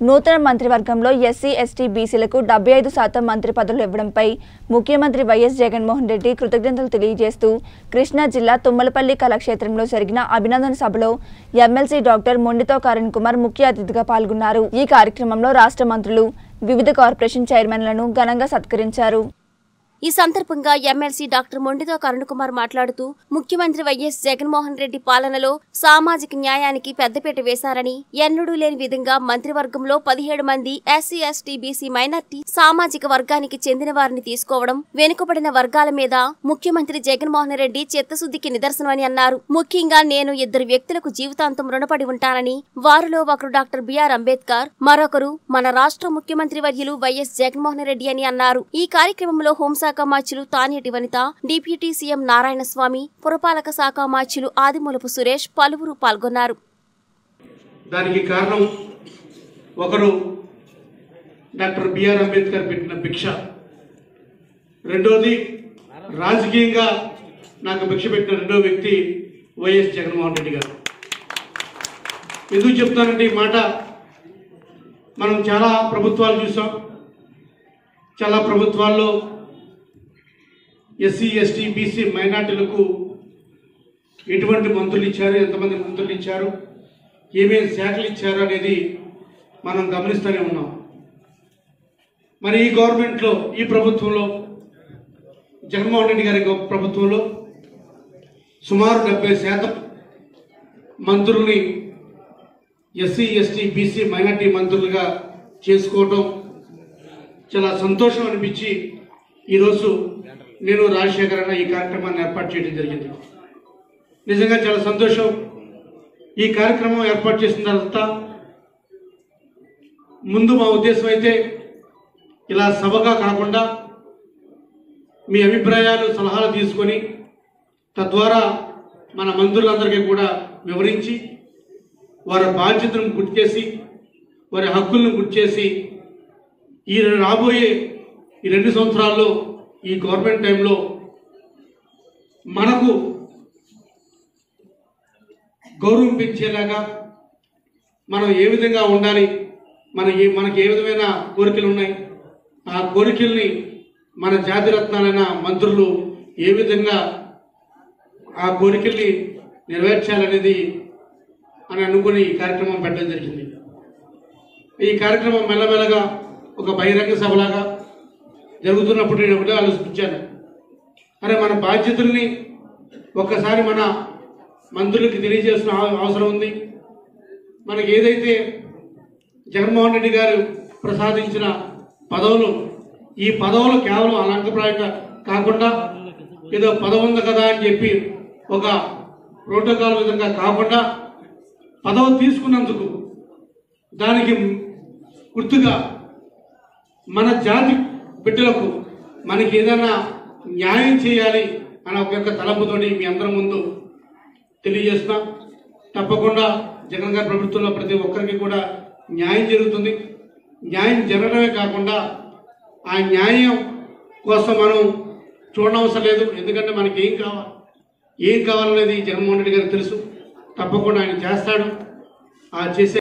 నూతన మంత్రివర్గంలో SC ST బీసీలకు డెబ్బై ఐదు శాతం మంత్రి పదవులు ఇవ్వడంపై ముఖ్యమంత్రి వైఎస్ జగన్మోహన్ రెడ్డి కృతజ్ఞతలు తెలియజేస్తూ కృష్ణా జిల్లా తుమ్మలపల్లి కళాక్షేత్రంలో జరిగిన అభినందన సభలో ఎమ్మెల్సీ డాక్టర్ మొండితో కరణ్ కుమార్ ముఖ్య అతిథిగా పాల్గొన్నారు ఈ కార్యక్రమంలో రాష్ట్ర మంత్రులు వివిధ కార్పొరేషన్ చైర్మన్లను ఘనంగా సత్కరించారు ఈ సందర్భంగా ఎమ్మెల్సీ డాక్టర్ మొండితో కరుణకుమార్ మాట్లాడుతూ ముఖ్యమంత్రి వైఎస్ జగన్మోహన్ రెడ్డి పాలనలో సామాజిక న్యాయానికి పెద్దపీట వేశారని ఎన్నడూ లేని విధంగా మంత్రివర్గంలో పదిహేడు మంది ఎస్సీ ఎస్టీ బీసీ మైనార్టీ సామాజిక వర్గానికి చెందిన వారిని తీసుకోవడం వెనుకబడిన వర్గాల మీద ముఖ్యమంత్రి జగన్మోహన్ రెడ్డి చిత్తశుద్ధికి నిదర్శనమని అన్నారు ముఖ్యంగా నేను ఇద్దరు వ్యక్తులకు జీవితాంతం రుణపడి ఉంటానని వారిలో ఒకరు డాక్టర్ బిఆర్ అంబేద్కర్ మరొకరు మన రాష్ట్ర ముఖ్యమంత్రి వర్యులు వైఎస్ జగన్మోహన్ రెడ్డి అని అన్నారు ఈ కార్యక్రమంలో హోంశాఖ మాచ్యులు తానేటి వనిత డిప్యూటీ సీఎం నారాయణ స్వామి పురపాలక శాఖ మాచ్యులు ఆదిమూలపు సురేష్ పలువురు పాల్గొన్నారు దానికి కారణం ఒకరు డాక్టర్ బిఆర్ అంబేద్కర్ పెట్టిన భిక్ష రెండోది రాజకీయంగా నాకు భిక్ష పెట్టిన రెండో వ్యక్తి వైఎస్ జగన్మోహన్ రెడ్డి గారు ఎందుకు చెప్తానంటే ఈ మాట మనం చాలా ప్రభుత్వాలు చూసాం చాలా ప్రభుత్వాల్లో ఎస్సీ ఎస్టీ బీసీ మైనార్టీలకు ఎటువంటి మంత్రులు ఇచ్చారు ఎంతమంది మంత్రులు ఇచ్చారు ఏమేమి శాఖలు ఇచ్చారు అనేది మనం గమనిస్తూనే ఉన్నాం మరి ఈ గవర్నమెంట్లో ఈ ప్రభుత్వంలో జగన్మోహన్ రెడ్డి గారి గొప్ప ప్రభుత్వంలో సుమారు డెబ్బై శాతం మంత్రుల్ని ఎస్సీ ఎస్టీ బీసీ మైనార్టీ మంత్రులుగా చేసుకోవటం చాలా సంతోషం అనిపించి ఈరోజు నేను రాజశేఖర్ అన్న ఈ కార్యక్రమాన్ని ఏర్పాటు చేయడం జరిగింది నిజంగా చాలా సంతోషం ఈ కార్యక్రమం ఏర్పాటు చేసిన తర్వాత ముందు మా ఉద్దేశం అయితే ఇలా సభగా కాకుండా మీ అభిప్రాయాలు సలహాలు తీసుకొని తద్వారా మన మంత్రులందరికీ కూడా వివరించి వారి బాధ్యతలను గుర్తు చేసి వారి హక్కులను గుర్తు చేసి ఈ రాబోయే ఈ రెండు సంవత్సరాల్లో ఈ గవర్నమెంట్ టైంలో మనకు గౌరవం పెంచేలాగా మనం ఏ విధంగా ఉండాలి మన ఏ మనకి ఏ విధమైన కోరికలు ఉన్నాయి ఆ కోరికల్ని మన జాతి రత్నాలైన మంత్రులు ఏ విధంగా ఆ కోరికల్ని నెరవేర్చాలనేది అని అనుకుని ఈ కార్యక్రమం పెట్టడం జరిగింది ఈ కార్యక్రమం మెల్లమెల్లగా ఒక బహిరంగ సభలాగా జరుగుతున్నప్పుడు నేను ఒకటే ఆలోచించాను అరే మన బాధ్యతల్ని ఒక్కసారి మన మంత్రులకి తెలియజేసిన అవ- అవసరం ఉంది మనకి ఏదైతే జగన్మోహన్ రెడ్డి గారు ప్రసాదించిన పదవులు ఈ పదవులు కేవలం అలంకప్రాయంగా కాకుండా ఏదో పదవి ఉంది కదా అని చెప్పి ఒక ప్రోటోకాల్ విధంగా కాకుండా పదవి తీసుకున్నందుకు దానికి గుర్తుగా మన జాతి బిడ్డలకు మనకి ఏదైనా న్యాయం చేయాలి అనే ఒక యొక్క తలంపుతోటి మీ అందరి ముందు తెలియజేస్తున్నాం తప్పకుండా జగన్ గారి ప్రభుత్వంలో ప్రతి ఒక్కరికి కూడా న్యాయం జరుగుతుంది న్యాయం జరగడమే కాకుండా ఆ న్యాయం కోసం మనం చూడనవసరం లేదు ఎందుకంటే మనకి ఏం కావాలి ఏం కావాలనేది జగన్మోహన్ రెడ్డి గారికి తెలుసు తప్పకుండా ఆయన చేస్తాడు ఆ చేసే